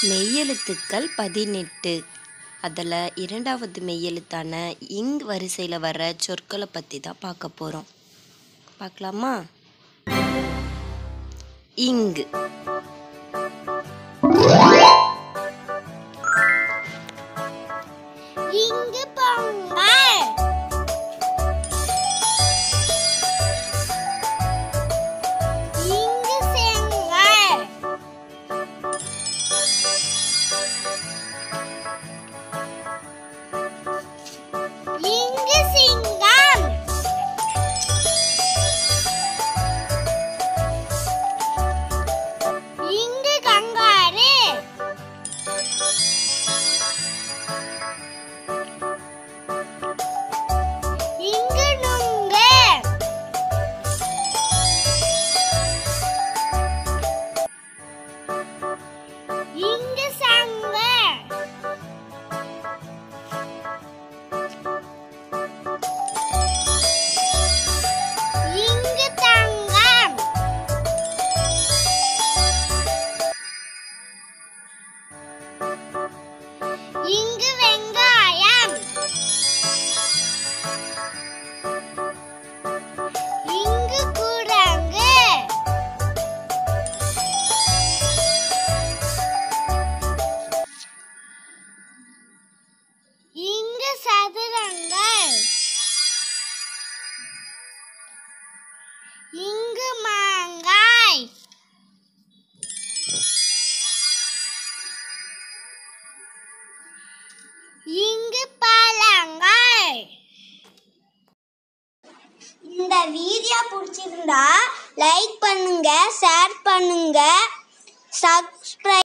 மெய்யெழுத்துக்கள் பதினெட்டு அதில் இரண்டாவது மெய்யெழுத்தான இங் வரிசையில் வர சொற்களை பற்றி தான் பார்க்க போகிறோம் பார்க்கலாமா இங் இங்கு பொங்கல் இங்கு செங்கல் இங்கு சிங்கம் இங்கு கங்காரு இங்கு நுங்கு இங்கு சங்கு இங்கு தங்கம் இங்கு வெங்காயம் இங்கு குரங்கு இங்கு சதுரங்கள் இங்கு மாங்காய் இங்கு பழங்கள் இந்த வீடியோ பிடிச்சிருந்தா லைக் பண்ணுங்க ஷேர் பண்ணுங்க சப்ஸ்கிரைப்